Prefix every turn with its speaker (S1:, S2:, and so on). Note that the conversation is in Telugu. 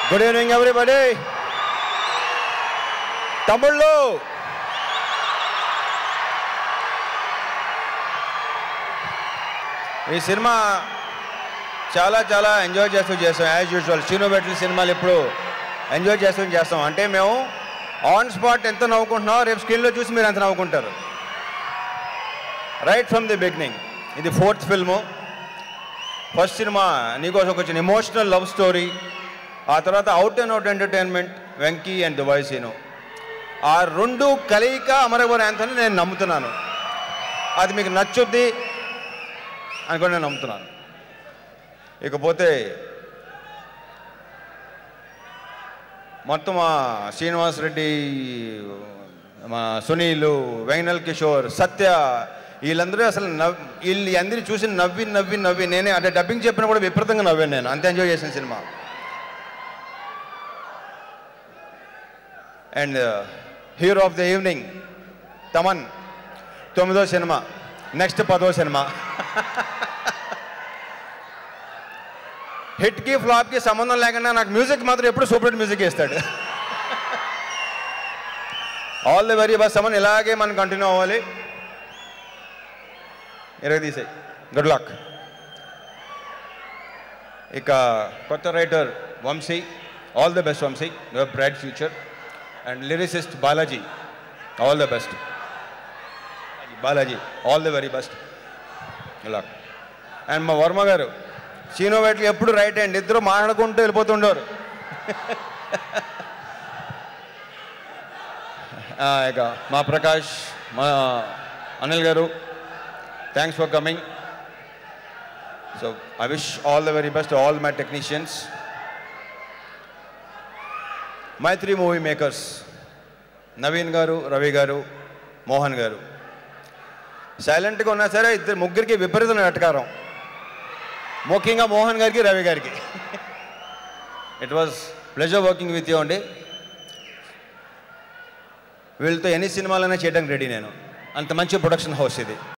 S1: గుడ్ ఈవినింగ్ ఎవ్రీబడి తమ్ముళ్ళు ఈ సినిమా చాలా చాలా ఎంజాయ్ చేస్తూ చేస్తాం యాజ్ యూజువల్ సీనో బెట్ల సినిమాలు ఇప్పుడు ఎంజాయ్ చేస్తూ చేస్తాం అంటే మేము ఆన్ స్పాట్ ఎంత నవ్వుకుంటున్నామో రేపు స్క్రీన్లో చూసి మీరు ఎంత నవ్వుకుంటారు రైట్ ఫ్రమ్ ది బిగినింగ్ ఇది fourth film first cinema Neekosam వచ్చిన ఎమోషనల్ లవ్ స్టోరీ ఆ తర్వాత out and out entertainment Venky and Dubai Seenu ఆ రెండు కలయిక అమరవర్ యాంథనీ నేను నమ్ముతున్నాను అది మీకు నచ్చుద్ది అని కూడా నేను నమ్ముతున్నాను ఇకపోతే మొత్తం ఆ శ్రీనివాస్ రెడ్డి మా సునీలు వెంగనల్ కిషోర్ సత్య వీళ్ళందరూ అసలు నవ్ వీళ్ళు అందరినీ చూసి నవ్వి నవ్వి నవ్వి నేనే అంటే డబ్బింగ్ చెప్పినా కూడా విపరీతంగా నవ్వాను నేను అంత ఎంజాయ్ చేసిన సినిమా and hero of the evening Thaman తొమ్మిదో సినిమా నెక్స్ట్ పదో సినిమా హిట్కి ఫ్లాప్కి సంబంధం లేకుండా నాకు మ్యూజిక్ మాత్రం ఎప్పుడు సూపర్ హిట్ మ్యూజిక్ ఇస్తాడు all the very best Thaman ఇలాగే మనం కంటిన్యూ అవ్వాలి ఇరవై తీసాయి గుడ్ లక్ ఇక కొత్త writer Vamshi all the best Vamshi your bright future and lyricist Balaji all the best Balaji all the very best luck and మా వర్మ గారు సీనో వెట్లు ఎప్పుడు రైట్ హ్యాండ్ ఇద్దరు మాట్లాడుకుంటూ వెళ్ళిపోతుండేవారు ఆ, ఇక మా ప్రకాష్ మా అనిల్ గారు thanks for coming so I wish all the very best all my technicians Mythri movie makers Naveen గారు రవి గారు మోహన్ గారు సైలెంట్గా ఉన్నా సరే ఇద్దరు ముగ్గురికి విపరీతమైన వెటకారం ముఖ్యంగా మోహన్ గారికి రవి గారికి it was pleasure working with you అండి వీళ్ళతో ఎన్ని సినిమాలైనా చేయడానికి రెడీ నేను అంత మంచి ప్రొడక్షన్ హౌస్ ఇది